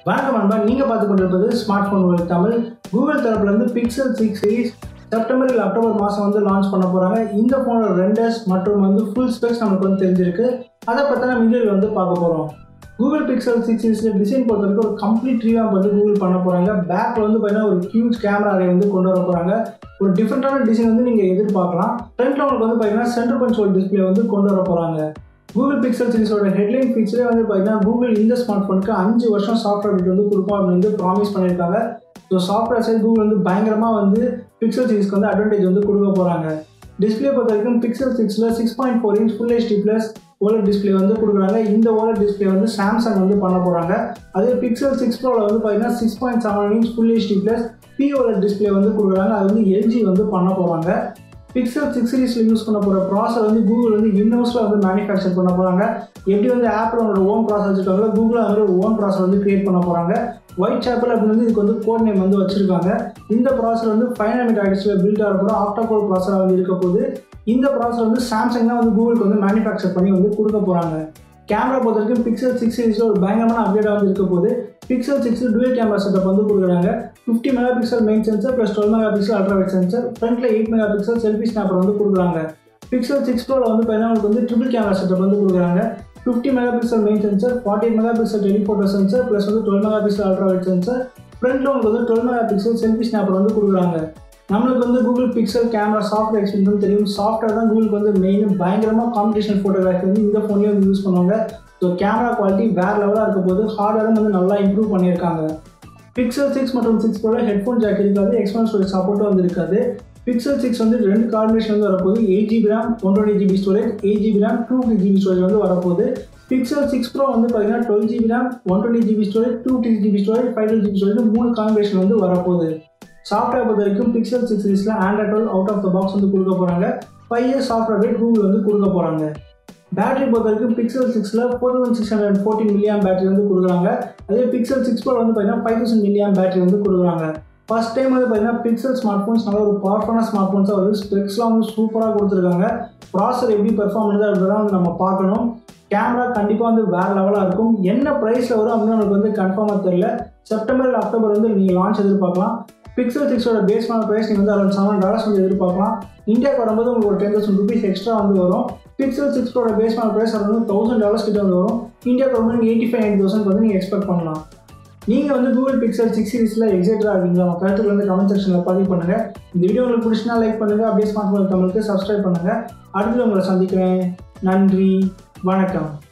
வணக்கம் நண்பா நீங்கள் பார்த்து கொண்டிருப்பது ஸ்மார்ட் ஃபோன் உலக தமிழ் கூகுள் தரப்புலேருந்து பிக்சல் சிக்ஸ் சீரிஸ் செப்டம்பர் இல்லை அக்டோபர் மாதம் வந்து லான்ச் பண்ண போகிறாங்க இந்த ஃபோனோட ரெண்டர்ஸ் மற்றும் வந்து ஃபுல் ஸ்பெக்ஸ் நமக்கு வந்து தெரிஞ்சிருக்கு அதை பற்றின வீடியோவில் வந்து பார்க்க போகிறோம் கூகுள் பிக்சல் சிக்ஸ் சீரிஸில் டிசைன் பொறுத்த வரைக்கும் ஒரு கம்ப்ளீட் ரீவாம்ப் வந்து கூகுள் பண்ண போகிறாங்க பேக்கில் வந்து பார்த்தீங்கன்னா ஒரு ஹியூஜ் கேமரா அரே வந்து கொண்டு வர போகிறாங்க ஒரு டிஃப்ரெண்ட்டான டிசைன் வந்து நீங்கள் எதிர்பார்க்கலாம் ஃப்ரண்ட்டில் உங்களுக்கு வந்து பார்த்தீங்கன்னா சென்டர் கன்சோல் டிஸ்பிளே வந்து கொண்டு வர போகிறாங்க கூகுள் பிக்சல் சீரிஸோட ஹெட்லைன் ஃபீச்சரே வந்து பார்த்தீங்கன்னா கூகுள் இந்த ஸ்மார்ட் ஃபோனுக்கு அஞ்சு வருஷம் சாஃப்ட்வேர் அப்டேட் வந்து கொடுப்போம் அப்படின்னு வந்து ப்ராமிஸ் பண்ணியிருக்காங்க ஸோ சாஃப்ட்வேர் சைட் கூகுள் வந்து பயங்கரமாக வந்து பிக்சல் சீரிஸ்க்கு வந்து அட்வான்டேஜ் வந்து கொடுக்க போகிறாங்க டிஸ்பிளே பொறுத்த வரைக்கும் பிக்சல் சிக்ஸில் six point four inch full HD plus OLED display வந்து கொடுக்குறாங்க இந்த ஓலட் டிஸ்பிளே வந்து சாம்சங் வந்து பண்ண போகிறாங்க அதே பிக்சல் சிக்ஸ் ப்ரோவில் வந்து பார்த்தீங்கன்னா six point seven inch full HD plus P OLED display வந்து கொடுக்குறாங்க அது வந்து எல்ஜி வந்து பண்ண போகிறாங்க பிக்சல் சிக்ஸ் சீரிஸில் யூஸ் பண்ண போகிற ப்ராசர் வந்து கூகுள் வந்து இன்னோஸில் வந்து மேனுஃபேக்சர் பண்ண போகிறாங்க எப்படி வந்து ஆப்பிள் அவங்களோட ஓன் ப்ராசர் வச்சுருக்காங்களோ கூகுள் அந்த ஒரு ஓன் ப்ராசர் வந்து கிரியேட் பண்ண போகிறாங்க ஒயிட் சாப்பிள் அப்படின்னு வந்து இதுக்கு வந்து கோட் நேம் வந்து வச்சுருக்காங்க இந்த ப்ராசர் வந்து ஃபைவ் நாமிட் ஆக்சில் பில்ட் ஆக போகிற ஆக்டாகோர் ப்ராசராக வந்து இருக்க போது இந்த ப்ராசர் வந்து சாம்சங் தான் வந்து கூகுளுக்கு வந்து மேனுஃபேக்சர் பண்ணி வந்து கொடுக்க போகிறாங்க கேமரா பொறுத்த வரைக்கும் பிக்சல் சிக்ஸ் சீரிஸில் ஒரு பயங்கரமான அப்டேட்டாக வந்து இருக்க போது பிக்சல் சிக்ஸில் டுவல் கேமரா செட்டப் வந்து கொடுக்குறாங்க fifty mega pixel main sensor plus twelve mega pixel ultra wide sensor ஃப்ரண்ட்டில் eight mega pixel selfie snapper வந்து கொடுக்குறாங்க பிக்சல் சிக்ஸ் ப்ரோவில் வந்து பார்த்தீங்கன்னா உங்களுக்கு வந்து ட்ரிபிள் கேமரா செட்டப் வந்து கொடுக்குறாங்க fifty mega pixel main sensor forty mega pixel telephoto sensor plus வந்து twelve mega pixel ultra wide sensor ஃப்ரண்ட்டில் உங்களுக்கு வந்து twelve mega pixel selfie snapper வந்து கொடுக்குறாங்க நம்மளுக்கு வந்து Google pixel camera software experience தெரியும் சாஃப்ட்வேர் தான் கூகுளுக்கு வந்து மெயின் பயங்கரமாக காம்படிஷன் ஃபோட்டோகிராஃபி வந்து இந்த ஃபோன்லேயே வந்து யூஸ் பண்ணுவாங்க ஸோ கேமரா குவாலிட்டி வேறு லெவலாக இருக்க போது ஹார்ட்வேரும் வந்து நல்லா இம்ப்ரூவ் பண்ணியிருக்காங்க பிக்சல் சிக்ஸ் மற்றும் சிக்ஸ் ப்ரோட ஹெட்ஃபோன் ஜாக் இருக்காது எக்ஸ்பென்ஸ் ஸ்டோரேஜ் சப்போர்ட்டும் வந்து இருக்காது பிக்சல் சிக்ஸ் வந்து ரெண்டு காம்பினேஷன் வந்து வரப்போகுது eight GB RAM one twenty GB storage eight GB RAM two GB storage வந்து வரப்போகுது பிக்சல் சிக்ஸ் ப்ரோ வந்து பார்த்தீங்கன்னா twelve GB RAM one twenty GB storage two GB storage five twelve GB storage மூணு combination வந்து வரப்போகுது software பொறுத்த வரைக்கும் pixel six சீரிஸில் android twelve out of the box வந்து கொடுக்க போகிறாங்க five years software update Google வந்து கொடுக்க போகிறாங்க பேட்டரி பொறுத்த வரைக்கும் பிக்சல் சிக்ஸில் four thousand six hundred fourteen milliamp battery வந்து கொடுக்குறாங்க அதே பிக்சல் சிக்ஸ் ப்ரோ வந்து பார்த்தீங்கன்னா ஃபைவ் தௌசண்ட் மில்லியம் பேட்டரி வந்து கொடுக்குறாங்க ஃபர்ஸ்ட் டைம் வந்து பார்த்தீங்கன்னா பிக்சல் ஸ்மார்ட் ஃபோன்ஸ் நல்ல ஒரு பவர்ஃபுல்லான ஸ்மார்ட் ஃபோன்ஸாக வருது ஸ்பெக்ஸ்லாம் வந்து சூப்பராக கொடுத்துருக்காங்க ப்ராசர் எப்படி பெர்ஃபார்ம் பண்ணுது அப்படிதான் வந்து நம்ம பார்க்கணும் கேமரா கண்டிப்பாக வந்து வேறு லெவலாக இருக்கும் என்ன ப்ரைஸில் வரும் அப்படின்னு நமக்கு வந்து கன்ஃபார்மாக தெரியல செப்டம்பர் இல்லை அக்டோபர் வந்து நீங்கள் லான்ச் எதிர்பார்க்கலாம் பிக்சல் சிக்ஸோட பேஸ் பண்ண ப்ரைஸ் நீங்கள் வந்து அரௌண்ட் செவன் டாலர்ஸ் வந்து எதிர்பார்க்கலாம் இந்தியாவுக்கு வரும்போது உங்களுக்கு ஒரு டென் தௌசண்ட் ருபீஸ் எக்ஸ்ட்ரா வந்து வரும் பிக்சல் சிக்ஸோட பேஸ் பண்ண ப்ரைஸ் அரௌண்ட் தௌசண்ட் டாலர்ஸ் கிட்ட வந்து வரும் இந்தியாவுக்கு வரும்போது எயிட்டி ஃபைவ் நைன் தௌசண்ட் வந்து நீங்கள் எக்ஸ்பெக்ட் பண்ணலாம் நீங்கள் வந்து கூகுள் பிக்சல் சிக்ஸ் சீரிஸில் எக்ஸைட்டாக இருக்கீங்களா உங்கள் கருத்துக்கள் வந்து கமெண்ட் செக்ஷனில் பதிவு பண்ணுங்கள் இந்த வீடியோ உங்களுக்கு பிடிச்சினா லைக் பண்ணுங்கள் அப்படியே ஸ்மார்ட் ஃபோன் தமிழுக்கு சப்ஸ்கிரைப் பண்ணுங்கள் அடுத்தது உங்களை சந்திக்கிறேன் நன்றி வணக்கம்